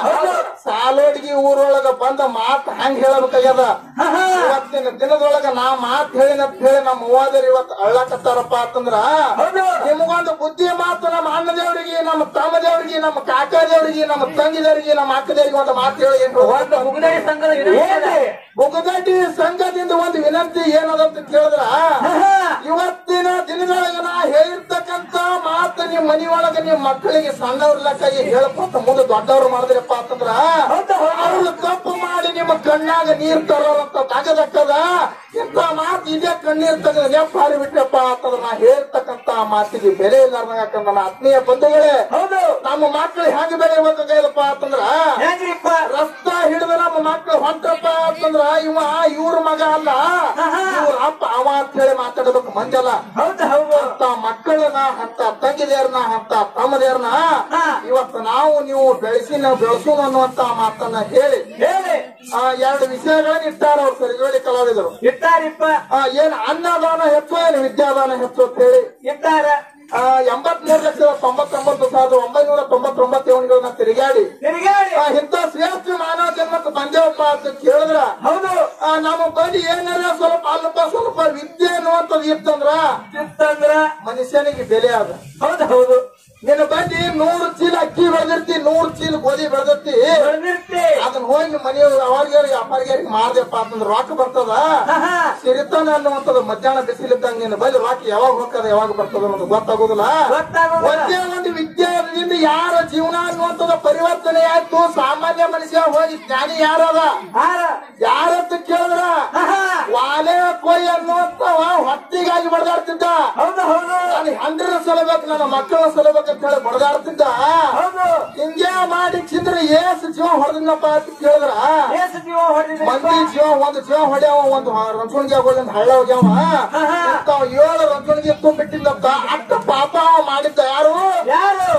ಸಾಲೋಡ್ಗಿ ಊರೊಳಗ ಬಂದ ಮಾತು ಹಂಗ ಹೇಳಬೇಕಾಗ್ಯದ ಇವತ್ತಿನ ದಿನದೊಳಗ ನಾ ಮಾತು ಹೇಳಿನಂತ ಹೇಳಿ ನಮ್ಮ ಅವ್ವಾದರು ಇವತ್ತು ಅಳ್ಳಕತ್ತಾರಪ್ಪ ಅಂತಂದ್ರ ಹೌದು ನಿಮಗೊಂದು ಬುದ್ಧಿ ಮಾತು ನಮ್ಮ ಅಣ್ಣ ದೇವರಿಗೆ ನಮ್ಮ ತಮ್ಮ ದೇವರಿಗೆ ನಮ್ಮ ಕಾಕ ದೇವರಿಗೆ ನಮ್ಮ ತಂಗಿ ದೇವರಿಗೆ ನಮ್ಮ ಅಕ್ಕ ದೇವರಿಗೆ ಒಂದು ಮಾತು ಹೇಳಿ ಏನ್ ಒಂದು ಮುಗುದಡಿ ಸಂಘದ ವಿನಂತಿ ಅದ. ಏನ್ರಿ ಬುಗದಡ್ಡಿ ಸಂಘದಿಂದ ಒಂದು ವಿನಂತಿ ಏನದಂತ ಕೇಳಿದ್ರ ಆಹಾ. ಇವತ್ತಿನ ದಿನದೊಳಗ ನಾ ಹೇಳಿರ್ತಕ್ಕಂತ ಮಾತು ನಿಮ್ ಮನಿಯೊಳಗ ನಿಮ್ ಮಕ್ಕಳಿಗೆ ಸಣ್ಣವ್ರ ಲೆಕ್ಕಾಗಿ ಹೇಳ್ಕೊತ ಮುಂದೆ ದೊಡ್ಡವ್ರು ಮಾಡಿದ್ರಪ್ಪ ಅಂತಂದ್ರ ಹೌದು ಹೌದು ಅವ್ರು ತಪ್ಪು ಮಾಡಿ ನಿಮ್ಮ ಕಣ್ಣಾಗ ನೀರ್ ತರೋರಂತ ತಗದಕ್ಕದ ಇಂತ ಮಾತು ಇದೇ ಕಣ್ಣೀರ್ ತೆಗೆದ ನೆಪ್ಪ ಹಾರಿ ಬಿಟ್ರಪ್ಪ ಅಂತಂದ್ರ ನಾ ಹೇಳ್ತಕ್ಕಂತ ಮಾತಿಗೆ ಬೆಲೆ ಇಲ್ಲಾರ್ದಂಗ ಯಾಕಂದ್ರ ನನ್ನ ಆತ್ಮೀಯ ಬಂಧುಗಳೇ ಹೌದು ನಮ್ಮ ಮಕ್ಕಳು ಹೆಂಗ್ ಬೆಳೆಯಬೇಕಾಗ್ಯದಪ್ಪ ಅಂತಂದ್ರ ಹೆಂಗ್ರಿಪ್ಪ ರಸ್ತ ಹಿಡಿದ ನಮ್ಮ ಮಕ್ಕಳು ಹೊಂಟಪ್ಪ ಅಂತಂದ್ರ ಇವ ಇವ್ರ ಮಗ ಅಲ್ಲ ಆಹಾ. ಇವ್ರ ಅಪ್ಪ ಅವ ಅಂತ ಹೇಳಿ ಮಾತಾಡ್ಬೇಕು ಮಂಜಲ್ಲ ಹೌದು ಹೌದು ಅಂತ ಮಕ್ಕಳನ್ನ ಅಂತ ತಂಗಿದೇರ್ನ ಅಂತ ತಮ್ಮದೇರ್ನ ಹಾ. ಇವತ್ತು ನಾವು ನೀವು ಬೆಳೆಸಿ ನಾವು ಬೆಳೆಸೋಣ ಅನ್ನುವಂತ ಮಾತನ್ನ ಹೇಳಿ ಹೇಳಿ ಆ ಎರಡು ವಿಷಯಗಳನ್ನ ಇಟ್ಟಾರ ಅವ್ರು ಸರಿಗೇಳಿ ಕಲಾವಿದರು ಇಟ್ಟಾರಿಪ್ಪ ಆ, ಏನ್ ಅನ್ನದಾನ ಹೆಚ್ಚು ಏನ್ ವಿದ್ಯಾದಾನ ಹೆಚ್ಚು ಅಂತ ಹೇಳಿ ಇಟ್ಟಾರ ಆ, ಎಂಬತ್ಮೂರು ಲಕ್ಷದ ತೊಂಬತ್ತೊಂಬತ್ತು ಸಾವಿರದ ಒಂಬೈನೂರ ತೊಂಬತ್ತೊಂಬತ್ತು ಯೋನಿಗಳನ್ನ ತಿರುಗಾಡಿ ತಿರುಗಾಡಿ ಆ, ಇಂಥ ಶ್ರೇಷ್ಠ ಮಾನವ ಜನ್ಮಕ್ಕೆ ಬಂದೇವಪ್ಪ ಅಂತ ಕೇಳಿದ್ರ ಹೌದು ಆ, ನಮ್ಮ ಬಳಿ ಏನಾರ ಸ್ವಲ್ಪ ಅಲ್ಪ ಸ್ವಲ್ಪ ವಿದ್ಯೆ ಅನ್ನುವಂಥದ್ದು ಇತ್ತಂದ್ರ ಇತ್ತಂದ್ರ ಮನುಷ್ಯನಿಗೆ ಬೆಲೆ ಅದ ಹೌದು ಹೌದು ನಿನ್ನ ಬಂದಿ ನೂರು ಚೀಲ ಅಕ್ಕಿ ಬೆಳೆದಿರ್ತಿ ನೂರು ಚೀಲ ಗೋಧಿ ಬೆಳೆದಿರ್ತಿ ಬೆಳೆದಿರ್ತಿ ಅದನ್ನ ಹೋಗಿ ಮನೆಯವ್ರು ಅವ್ರಿಗೆ ವ್ಯಾಪಾರಿಗಳಿಗೆ ಮಾರ್ದಪ್ಪ ಅಂತಂದ್ರ ರೊಕ್ಕ ಬರ್ತದ ಆಹಾ. ಸಿರಿತಾನ ಅನ್ನುವಂಥದ್ದು ಮಧ್ಯಾಹ್ನ ಬಿಸಿಲಿದ್ದಂಗ ನಿನ್ನ ಬಳಿ ರೊಕ್ಕ ಯಾವಾಗ ಹೋಗ್ತದ ಯಾವಾಗ ಬರ್ತದ ಅನ್ನೋದು ಗೊತ್ತಾಗೋದಿಲ್ಲ ಗೊತ್ತಾಗೋದಿಲ್ಲ. ಒಂದೇ ಒಂದು ವಿದ್ಯಾದಿಂದ ಯಾರ ಜೀವನ ಅನ್ನುವಂಥದ್ದು ಪರಿವರ್ತನೆ ಆಯ್ತು ಸಾಮಾನ್ಯ ಮನುಷ್ಯ ಹೋಗಿ ಜ್ಞಾನಿ ಯಾರದ ಹಾರ ಯಾರಂತ ಕೇಳಿದ್ರ ಆಹಾ. ವಾಲೆ ಕೊಯ್ ಅನ್ನುವಂತವ ಹೊತ್ತಿಗಾಗಿ ಬಡದಾಡ್ತಿದ್ದ ಹೌದು ಹೌದು ನಾನು ಹೆಂಡ್ರ ಸಲಬೇಕು ನನ್ನ ಮಕ್ಕಳ ಸಲಬೇಕು ಅಂತ ಹೇಳಿ ಬಡದಾಡ್ತಿದ್ದ ಹೌದು ಹಿಂಗೆ ಮಾಡಿ ಚಿಂದ್ರ ಏಸ್ ಜೀವ ಹೊಡೆದಿನಪ್ಪ ಅಂತ ಕೇಳಿದ್ರ ಏಸು ಜೀವ ಹೊಡೆದಿದ್ರಿ ಮಂದಿ ಜೀವ ಒಂದು ಜೀವ ಹೊಡ್ಯಾವ ಒಂದು ರಂಚುಣಿಗೆ ಒಂದು ಹಳ್ಳ ಹೋಗ್ಯಾವ ಆಹಾ. ಇಂಥವ್ ಏಳು ರಂಚುಣಿಗೆ ತುಂಬಿಟ್ಟಿದ್ದಪ್ಪ ಅಟ್ಟ ಪಾಪ ಅವ ಮಾಡಿದ್ದ ಯಾರು ಯಾರು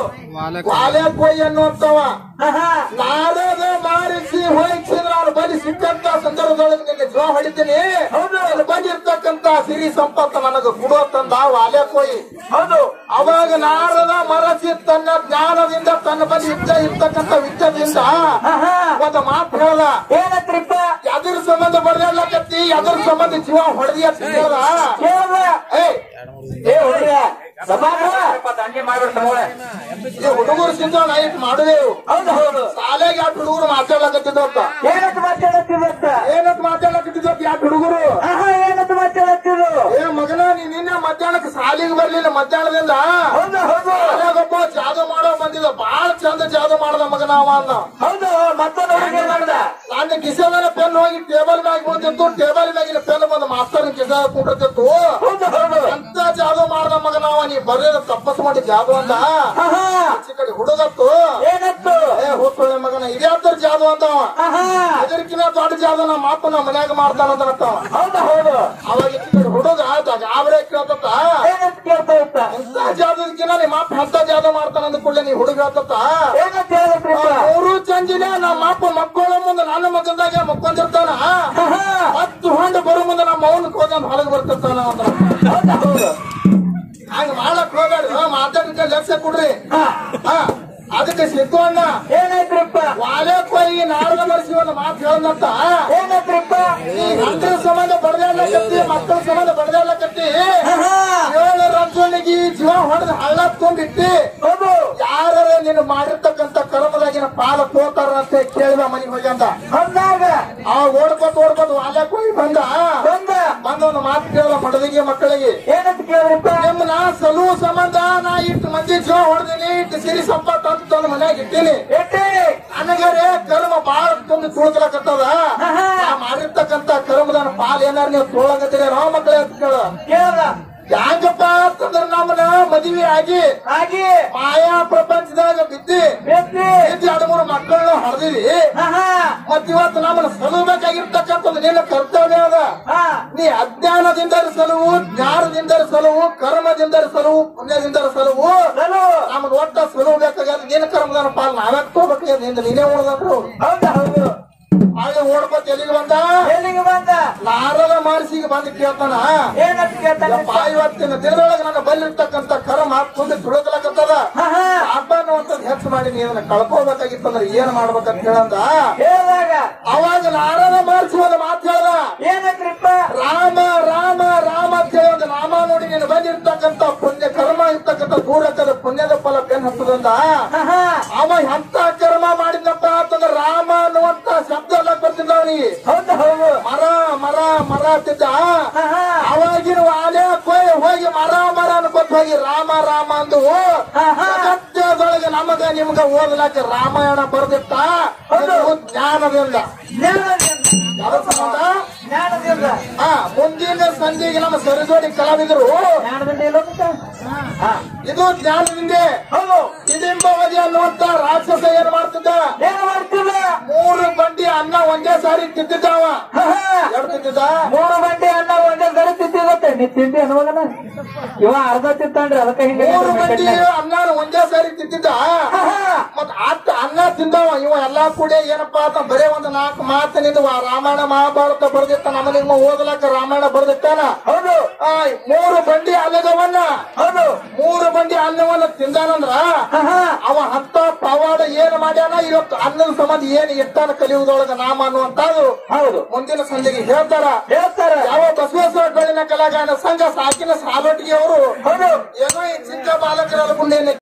ವಾಲೆ ಕೊಯ್ ಅನ್ನುವಂತವ ಆಹಾ. ನಾರದ ಮಾರಿಸಿ ಹೋಗಿಸಿದ್ರ ಅವ್ರ ಬಳಿ ಸಿಕ್ಕಂತ ಸಂದರ್ಭದೊಳಗೆ ನಿನ್ನೆ ಜೋ ಹೊಡಿತೀನಿ ಹೌದು. ಅಲ್ಲಿ ಬಂದಿರ್ತಕ್ಕಂತ ಸಿರಿ ಸಂಪತ್ತು ನನಗೆ ಕೊಡೋ ತಂದ ವಾಲೆ ಕೊಯ್ ಹೌದು ಅವಾಗ ನಾರದ ಮರಸಿ ತನ್ನ ಜ್ಞಾನದಿಂದ ತನ್ನ ಬಳಿ ಇದ್ದ ಇರ್ತಕ್ಕಂತ ವಿದ್ಯದಿಂದ ಆಹಾ. ಒಂದು ಮಾತು ಹೇಳ್ದ ಏನತ್ರಿಪ್ಪ ಎದ್ರ ಸಂಬಂಧ ಬಡ್ದಾಡ್ಲಕತ್ತಿ ಎದ್ರ ಸಂಬಂಧ ಜೀವ ಹೊಡೆದಿ ಅಂತ ಹೇಳ್ದ ಕೇಳ್ದ ಏಯ್ ಏ ಹುಡುಗ ಸಭಾಗ ಹಂಗೆ ಮಾಡ್ಬೇಡ ತಗೊಳ್ಳೆ ಈ ಹುಡುಗರು ಸಿದ್ಧ ನೈಟ್ ಮಾಡುವೆವು ಹೌದು ಹೌದು ಶಾಲೆಗೆ ಯಾಕೆ ಹುಡುಗರು ಮಾತಾಡ್ಲಕತ್ತಿದ್ದಪ್ಪ ಏನತ್ ಮಾತಾಡತ್ತಿದಂತ ಏನಂತ ಮಾತಾಡ್ಲಕತ್ತಿದ್ದಪ್ಪ ಯಾಕೆ ಹುಡುಗರು ಆಹಾ ಏನತ್ ಮಾತಾಡತ್ತಿದ್ರು ಏ ಮಗನ ನೀ ನಿನ್ನೆ ಮಧ್ಯಾಹ್ನಕ್ಕೆ ಶಾಲೆಗೆ ಬರ್ಲಿಲ್ಲ ಮಧ್ಯಾಹ್ನದಿಂದ ಹೌದು ಹೌದು ಶಾಲೆಗೊಬ್ಬ ಜಾದು ಮಾಡೋ ಬಂದಿದ್ದ ಬಾಳ ಚಂದ ಜಾದು ಮಾಡದ ಮಗನ ಅವ ಅಂದ ಹೌದು ಮತ್ತೊಂದು ಹುಡುಗ ಏನ್ ಮಾಡ್ದ ನನ್ನ ಕಿಸೆದನ ಪೆನ್ ಹೋಗಿ ಟೇಬಲ್ ಮ್ಯಾಗ ಬೀಳ್ತಿತ್ತು ಟೇಬಲ್ ಮ್ಯಾಗಿನ ಪೆನ್ ಬಂದು ಮಾಸ್ತರ್ ಕಿಸ ಕುಂಡಿರ್ತಿತ್ತು ಹೌದು ಹೌದು ಅಂತ ಜಾದು ಮಾಡದ ಮಗನ ಅವ ನೀ ಬರೆದ ತಪ್ಪಸ್ ಮಾಡಿ ಜಾದು ಅಂದ ಆಹಾ ಆಚೆ ಕಡೆ ಹುಡುಗತ್ತು ಏನತ್ತು ಏ ಹುಟ್ಟೊಳ್ಳೆ ಮಗನ ಇದ್ಯಾವ್ದ್ರ ಜಾದು ಅಂತವ ಆಹಾ ಇದಕ್ಕಿಂತ ದೊಡ್ಡ ಜಾದು ನಮ್ಮ ಮಾಪ ನಮ್ಮ ಮನ್ಯಾಗ ಮಾಡ್ತಾನಂತವ ಹೌದು ಹೌದು ಅವಾಗ ಈಚೆ ಕಡೆ ಹುಡುಗ ಗಾಬರಿ ಕೇಳ್ತತ್ತ ಏನಂತ ಕೇಳ್ತಾ ಇತ್ತ ಇಂತ ಜಾದಕ್ಕಿಂತ ನಿಮ್ಮ ಮಾಪ ಎಂತ ಜಾದು ಮಾಡ್ತಾನ ಅಂದ ಕೂಡಲೇ ನೀ ಹುಡುಗ ಹೇಳ್ತತ್ತ ಏನಂತ ಹೇಳಿದ್ರಿಪ್ಪ ಮೂರು ಚಂಜಿನ ನಮ್ಮ ಅಪ್ಪ ಮಕ್ಕಳ ಮುಂದೆ ನನ್ನ ಮಗಂದಾಗ ಮಕ್ಕೊಂದಿರ್ತಾನ ಆಹಾ ಹತ್ತು ಹೊಂಡ ಬರೋ ಮುಂದೆ ನಮ್ಮ ಅವನ ಹೋದ ಹೊರಗೆ ಬರ್ತಿರ್ತಾನ ಅಂತ ಹೌದು ಹೌದು ಹಂಗ ಮಾಡಕ್ ಹೋಗ್ಬೇಡ್ರಿ ಮಾತಾಡಿದ್ರೆ ಲಕ್ಷ ಕೊಡ್ರಿ ಹಾ ಹಾ ಅದಕ್ಕೆ ಸಿದ್ದು ಅಣ್ಣ ಏನಾಯ್ತ್ರಿಪ್ಪ ವಾಲೆ ಕೊಯ್ಯಿ ನಾರದ ಮರ್ಸಿ ಒಂದು ಮಾತು ಹೇಳಂತ ಏನತ್ರಿಪ್ಪ ಈ ಗಂಡರ ಸಂಬಂಧ ಬಡದಾಡ್ಲಕತ್ತಿ ಮಕ್ಕಳ ಸಂಬಂಧ ಬಡದಾಡ್ಲಕತ್ತಿ ಆಹಾ ಏಳು ರಂಜನಿಗೆ ಜೀವ ಹೊಡೆದು ಹಳ್ಳ ತುಂಬಿಟ್ಟಿ ಹೌದು ಯಾರ ನೀನು ಮಾಡಿರ್ತಕ್ಕಂತ ಕರ್ಮದಾಗಿನ ಪಾಲ ತೋತಾರ ಅಂತ ಕೇಳಿದ ಮನೆಗೆ ಹೋಗಿ ಅಂತ ಬಂದಾಗ ಆ ಓಡ್ಕೊತ್ ಓಡ್ಕೊತ್ ವಾಲೆ ಕೊಯ್ಯಿ ಬಂದ ಬಂದ ಬಂದ ಒಂದು ಮಾತು ಕೇಳಿದ ಮಡದಿಗೆ ಮಕ್ಕಳಿಗೆ ಏನಂತ ಕೇಳಿದ್ರಿಪ್ಪ ನಿಮ್ ನಾ ಸಲುವು ಸಂಬಂಧ ನಾ ಇಟ್ಟು ಮಂದಿ ಜೀವ ಹೊಡೆದಿನಿ ಇಟ್ಟು ಸಿರಿ ಸಂಪತ್ತು ಅಂತ ತಂದು ಮನ್ಯಾಗ ಇಟ್ಟಿನಿ ಎಟ್ಟಿ ನನಗರೆ ಕರ್ಮ ಬಾಳ ತುಂಬಿ ತುಳ್ಕಲಕತ್ತದ ಆಹಾ. ನಾ ಮಾಡಿರ್ತಕ್ಕಂತ ಕರ್ಮದನ ಪಾಲ್ ಏನಾರ ನೀವು ತುಳಕತ್ತೀರಿ ರಾಮ ಮಕ್ಕಳೇ ಅಂತ ಕೇಳ ಕೇಳ್ದ ಯಾಕಪ್ಪ ಅಂತಂದ್ರ ನಮ್ಮನ ಮದುವೆ ಆಗಿ ಹಾಗೆ ಮಾಯಾ ಪ್ರಪಂಚದಾಗ ಬಿದ್ದಿ ಬೇಸಿ ಬಿದ್ದು ಎರಡು ಮೂರು ಮಕ್ಕಳನ್ನ ಹೊಡೆದಿರಿ ಆಹಾ ಮತ್ ಇವತ್ತು ನಮ್ಮನ್ನ ಸಲುಬೇಕಾಗಿರ್ತಕ್ಕಂಥದ್ದು ನಿನ್ನ ಕರ್ತವ್ಯ ಅದ ಹಾ ನೀ ಅಜ್ಞಾನದಿಂದ ಸಲುವು ಜ್ಞಾನದಿಂದ ಸಲುವು ಕರ್ಮದಿಂದ ಸಲುವು ಪುಣ್ಯದಿಂದ ಸಲುವು ಚಲೋ ನಮ್ಮನ್ನ ಒಟ್ಟ ಸಲುವು ಬೇಕಾಗ್ಯದ ನಿನ್ನ ಕರ್ಮದಾನ ಪಾಲ್ ನಾವೇ ತಗೋಬೇಕಾಗ್ಯದ ನಿಂದ ನೀನೇ ಉಳ್ದಂದ್ರ ಅವ್ರು ಹೌದು ಹೌದು ಹಾಗೆ ಓಡ್ಕೊತ್ ಎಲ್ಲಿಗೆ ಬಂದ ಎಲ್ಲಿಗೆ ಬಂದ ನಾರದ ಮಹರ್ಷಿಗೆ ಬಂದು ಕೇಳ್ತಾನ ಏನಂತ ಕೇಳ್ತಾನೆ ಯಪ್ಪ, ಇವತ್ತಿನ ದಿನದೊಳಗೆ ನನ್ನ ಬಲ್ಲಿರ್ತಕ್ಕಂಥ ಕರ್ಮ ಮುಂದೆ ತುಳಿದಲಕತ್ತದ ಆಹಾ ಪಾಪ ಅನ್ನುವಂಥದ್ದು ಹೆಚ್ಚು ಮಾಡಿ ನೀ ಅದನ್ನ ಕಳ್ಕೋಬೇಕಾಗಿತ್ತಂದ್ರೆ ಏನ್ ಮಾಡ್ಬೇಕಂತ ಕೇಳಂದ ಹೇಳಿದಾಗ ಅವಾಗ ನಾರದ ಮಹರ್ಷಿ ಒಂದು ಮಾತು ಹೇಳ್ದ ಏನಂದ್ರಿಪ್ಪ ರಾಮ ರಾಮ ರಾಮ ಅಂತ ಹೇಳಿ ಒಂದು ನಾಮ ನೋಡಿ ನೀನು ಬಂದಿರ್ತಕ್ಕಂಥ ಪುಣ್ಯ ಕರ್ಮ ಇರ್ತಕ್ಕಂಥ ದೂರಕ್ಕದ ಪುಣ್ಯದ ಫಲ ಬೆನ್ ಹತ್ತದಂದ ಆಹಾ ಅವ ಎಂತ ಕರ್ಮ ಮಾಡಿದ್ನಪ್ಪ ಅಂತಂದ್ರೆ ರಾಮ ಅನ್ನುವಂತ ಶಬ್ದ ಎಲ್ಲ ಬರ್ತಿದ್ದ ಅವನಿಗೆ ಹೌದು ಹೌದು ಮರ ಮರ ಮರ ಅಂತಿದ್ದ ಆಹಾ ಅವಾಗಿನ ವಾಲೆ ಕೊಯ್ ಹೋಗಿ ಮರ ಮರ ಅನ್ಕೊತ್ ಹೋಗಿ ರಾಮ ರಾಮ ಅಂದು ಆಹಾ. ಜಗತ್ತದೊಳಗೆ ನಮಗ ನಿಮ್ಗ ಓದಲಾಕ ರಾಮಾಯಣ ಬರ್ದಿತ್ತ ಇದು ಜ್ಞಾನದಿಂದ ಜ್ಞಾನದಿಂದ ಯಾವ್ದು ಸಂಬಂಧ? ಜ್ಞಾನದಿಂದ ಆ ಮುಂದಿನ ಸಂಜೆಗೆ ನಮ್ಮ ಸರಿಜೋಡಿ ಕಲಾವಿದರು ಜ್ಞಾನದಿಂದ ಇಲ್ಲೋಗುತ್ತ ಹಾ ಇದು ಜ್ಞಾನದಿಂದ ಹೌದು ಹಿಡಿಂಬವದಿ ಅನ್ನುವಂತ ರಾಕ್ಷಸ ಏನ್ ಮಾಡ್ತಿದ್ದ ಏನು ಮಾಡ್ತಿಲ್ಲ ಮೂರು ಬಂಡಿ ಅನ್ನ ಒಂದೇ ಸಾರಿ ತಿಂತಿದ್ದಾವ ಆಹಾ. ಎರಡು ತಿಂತಿದ್ದ ಮೂರು ಗಂಟೆ ಅನ್ನ ಒಂದೇ ಗಡಿ ತಿಂತಿದತ್ತೆ ನೀ ತಿಂತಿ ಅನ್ವಾಗನ ಇವ ಅರ್ಧ ತಿಂತಾನ್ರಿ ಅದಕ್ಕೆ ಹಿಂಗೆ ಮೂರು ಮಂದಿ ಅನ್ನ ಒಂದೇ ಸಾರಿ ತಿಂತಿದ್ದ ಮತ್ ಆತ ಅನ್ನ ತಿಂದವ ಇವ ಎಲ್ಲಾ ಕೂಡ ಏನಪ್ಪಾ ಅಂತ ಬರೇ ಒಂದು ನಾಲ್ಕು ಮಾತಿನಿಂದ ವಾ- ರಾಮಾಯಣ ಮಹಾಭಾರತ ಬರ್ದಿತ್ತ ನಮ್ಮನಿಗೆ ಓದಲಕ್ಕ ರಾಮಾಯಣ ಬರ್ದಿತ್ತಾನ ಹೌದು ಆ, ಮೂರು ಬಂಡಿ ಅಲ್ಲದವನ್ನ ಹೌದು ಮೂರು ಬಂಡಿ ಅನ್ನವನ್ನ ತಿಂದಾನಂದ್ರ ಆಹಾ. ಅವ ಹತ್ತ ಪವಾಡ ಏನ್ ಮಾಡ್ಯಾನ ಇವತ್ತು ಅನ್ನದ ಸಂಬಂಧ ಏನ್ ಇಟ್ಟಾನ ಕಲಿಯುವುದೊಳಗ ನಾಮ ಅನ್ನುವಂತದ್ದು ಹೌದು ಮುಂದಿನ ಸಂಜೆಗೆ ಹೇಳ್ತಾರ ಹೇಳ್ತಾರ ಯಾವ ಬಸವೇಶ್ವರ ಬೆಳ್ಳಿನ ಕಲಾಗಾನ ಸಂಘ ಸಾಕಿನ ಸಾಲೊಟ್ಟಿಗೆ ಅವರು ಹೌದು ಏನೋ ಈ ಚಿಕ್ಕ ಬಾಲಕರ ಮುಂದೆ